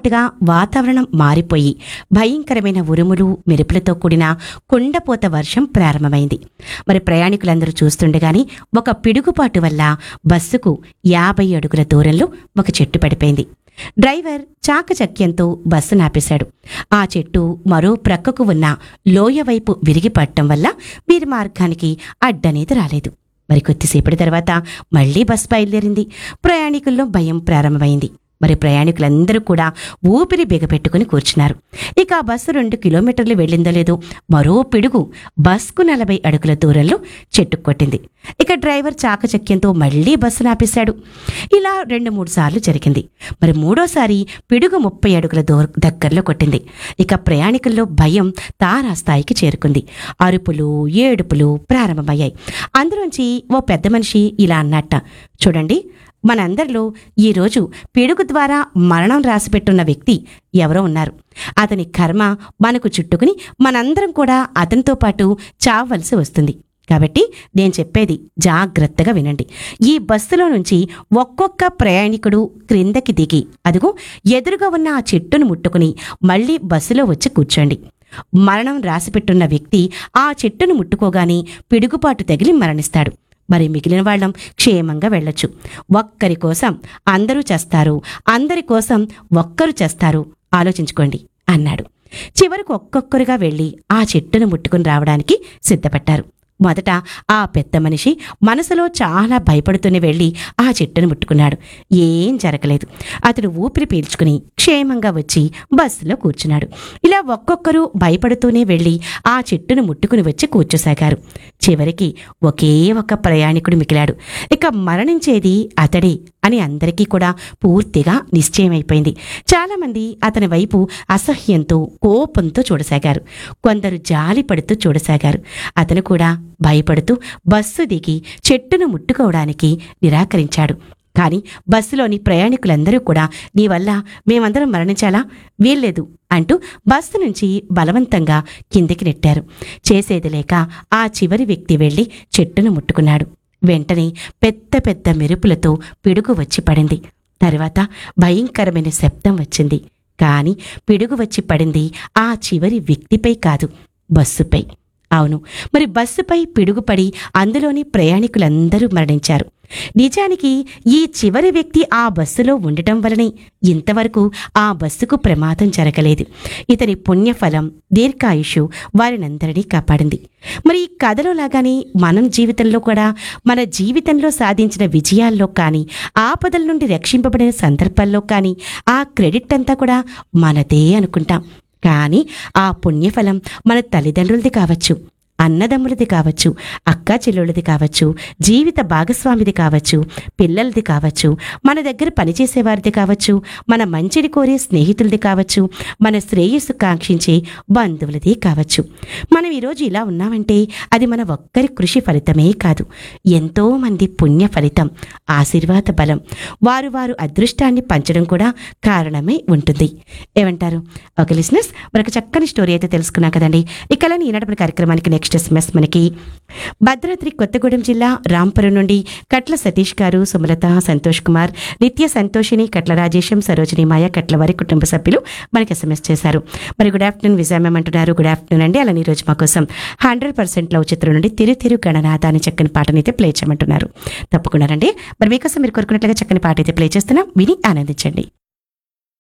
అకస్మాత్తుగా వాతావరణం మారిపోయి భయంకరమైన ఉరుములు మెరుపులతో కూడిన కుండపోత వర్షం ప్రారంభమైంది మరి ప్రయాణికులందరూ చూస్తుండగానే ఒక పిడుగుపాటు వల్ల బస్సుకు యాభై అడుగుల దూరంలో ఒక చెట్టు పడిపోయింది డ్రైవర్ చాకచక్యంతో బస్సు నాపేశాడు ఆ చెట్టు మరో ప్రక్కకు ఉన్న లోయ వైపు విరిగి పడటం వల్ల వీరి మార్గానికి అడ్డనేది రాలేదు మరి కొద్దిసేపటి తర్వాత మళ్లీ బస్ బయలుదేరింది ప్రయాణికుల్లో భయం ప్రారంభమైంది మరి ప్రయాణికులందరూ కూడా ఊపిరి బిగపెట్టుకుని కూర్చున్నారు ఇక ఆ బస్సు రెండు కిలోమీటర్లు వెళ్ళిందో లేదో మరో పిడుగు బస్కు నలభై అడుగుల దూరంలో చెట్టుకు కొట్టింది ఇక డ్రైవర్ చాకచక్యంతో మళ్లీ బస్సు నాపేశాడు ఇలా రెండు మూడు సార్లు జరిగింది మరి మూడోసారి పిడుగు ముప్పై అడుగుల దూర దగ్గరలో కొట్టింది ఇక ప్రయాణికుల్లో భయం తారాస్థాయికి చేరుకుంది అరుపులు ఏడుపులు ప్రారంభమయ్యాయి అందులోంచి ఓ పెద్ద మనిషి ఇలా అన్నట్ట చూడండి మనందరిలో ఈరోజు పిడుగు ద్వారా మరణం రాసిపెట్టున్న వ్యక్తి ఎవరో ఉన్నారు అతని కర్మ మనకు చుట్టుకుని మనందరం కూడా అతనితో పాటు చావలసి వస్తుంది కాబట్టి నేను చెప్పేది జాగ్రత్తగా వినండి ఈ బస్సులో నుంచి ఒక్కొక్క ప్రయాణికుడు క్రిందకి దిగి అదిగో ఎదురుగా ఉన్న ఆ చెట్టును ముట్టుకుని మళ్ళీ బస్సులో వచ్చి కూర్చోండి మరణం రాసిపెట్టున్న వ్యక్తి ఆ చెట్టును ముట్టుకోగానే పిడుగుపాటు తగిలి మరణిస్తాడు మరి మిగిలిన వాళ్ళం క్షేమంగా వెళ్ళొచ్చు ఒక్కరి కోసం అందరూ చేస్తారు అందరి కోసం ఒక్కరు చేస్తారు ఆలోచించుకోండి అన్నాడు చివరకు ఒక్కొక్కరుగా వెళ్ళి ఆ చెట్టును ముట్టుకుని రావడానికి సిద్ధపడ్డారు మొదట ఆ పెద్ద మనిషి మనసులో చాలా భయపడుతూనే వెళ్ళి ఆ చెట్టును ముట్టుకున్నాడు ఏం జరగలేదు అతడు ఊపిరి పీల్చుకుని క్షేమంగా వచ్చి బస్సులో కూర్చున్నాడు ఇలా ఒక్కొక్కరు భయపడుతూనే వెళ్ళి ఆ చెట్టును ముట్టుకుని వచ్చి కూర్చోసాగారు చివరికి ఒకే ఒక ప్రయాణికుడు మిగిలాడు ఇక మరణించేది అతడే అని అందరికీ కూడా పూర్తిగా నిశ్చయమైపోయింది చాలామంది అతని వైపు అసహ్యంతో కోపంతో చూడసాగారు కొందరు జాలి పడుతూ చూడసాగారు అతను కూడా భయపడుతూ బస్సు దిగి చెట్టును ముట్టుకోవడానికి నిరాకరించాడు కానీ బస్సులోని ప్రయాణికులందరూ కూడా నీ వల్ల మేమందరం మరణించాలా వీల్లేదు అంటూ బస్సు నుంచి బలవంతంగా కిందికి నెట్టారు చేసేది లేక ఆ చివరి వ్యక్తి వెళ్ళి చెట్టును ముట్టుకున్నాడు వెంటనే పెద్ద పెద్ద మెరుపులతో పిడుగు వచ్చి పడింది తర్వాత భయంకరమైన శబ్దం వచ్చింది కాని పిడుగు వచ్చి పడింది ఆ చివరి వ్యక్తిపై కాదు బస్సుపై అవును మరి బస్సుపై పిడుగుపడి అందులోని ప్రయాణికులందరూ మరణించారు నిజానికి ఈ చివరి వ్యక్తి ఆ బస్సులో ఉండటం వలనే ఇంతవరకు ఆ బస్సుకు ప్రమాదం జరగలేదు ఇతని పుణ్యఫలం దీర్ఘాయుషు వారినందరినీ కాపాడింది మరి ఈ కథలో లాగానే మనం జీవితంలో కూడా మన జీవితంలో సాధించిన విజయాల్లో కానీ ఆపదల నుండి రక్షింపబడిన సందర్భాల్లో కానీ ఆ క్రెడిట్ అంతా కూడా మనదే అనుకుంటాం కానీ ఆ పుణ్యఫలం మన తల్లిదండ్రులది కావచ్చు అన్నదమ్ములది కావచ్చు అక్కా చెల్లెళ్ళది కావచ్చు జీవిత భాగస్వామిది కావచ్చు పిల్లలది కావచ్చు మన దగ్గర పనిచేసేవారిది కావచ్చు మన మంచిని కోరే స్నేహితులది కావచ్చు మన శ్రేయస్సు కాంక్షించే బంధువులది కావచ్చు మనం ఈరోజు ఇలా ఉన్నామంటే అది మన ఒక్కరి కృషి ఫలితమే కాదు ఎంతో మంది పుణ్య ఫలితం ఆశీర్వాద బలం వారు వారు అదృష్టాన్ని పంచడం కూడా కారణమై ఉంటుంది ఏమంటారు ఓకే లిసినర్స్ మరొక చక్కని స్టోరీ అయితే తెలుసుకున్నాం కదండి ఇక ఈనాటి కార్యక్రమానికి నెక్స్ట్ ఎస్ఎంఎస్ మనకి భద్రాద్రి కొత్తగూడెం జిల్లా రాంపురం నుండి కట్ల సతీష్ గారు సుమలత సంతోష్ కుమార్ నిత్య సంతోషిని కట్ల రాజేశం సరోజిని మాయ కట్ల వారి కుటుంబ సభ్యులు మనకి ఎస్ఎంఎస్ చేశారు మరి గుడ్ ఆఫ్టర్నూన్ విజయమ్మ అంటున్నారు గుడ్ ఆఫ్టర్నూన్ అండి అలానే ఈ రోజు మా కోసం హండ్రెడ్ పర్సెంట్ లవ్ చిత్రం నుండి తిరు తిరు గణనాథ అని చక్కని పాటని అయితే ప్లే చేయమంటున్నారు తప్పకుండా రండి మరి మీకోసం మీరు కోరుకున్నట్లుగా చక్కని పాట అయితే ప్లే చేస్తున్నాం విని ఆనందించండి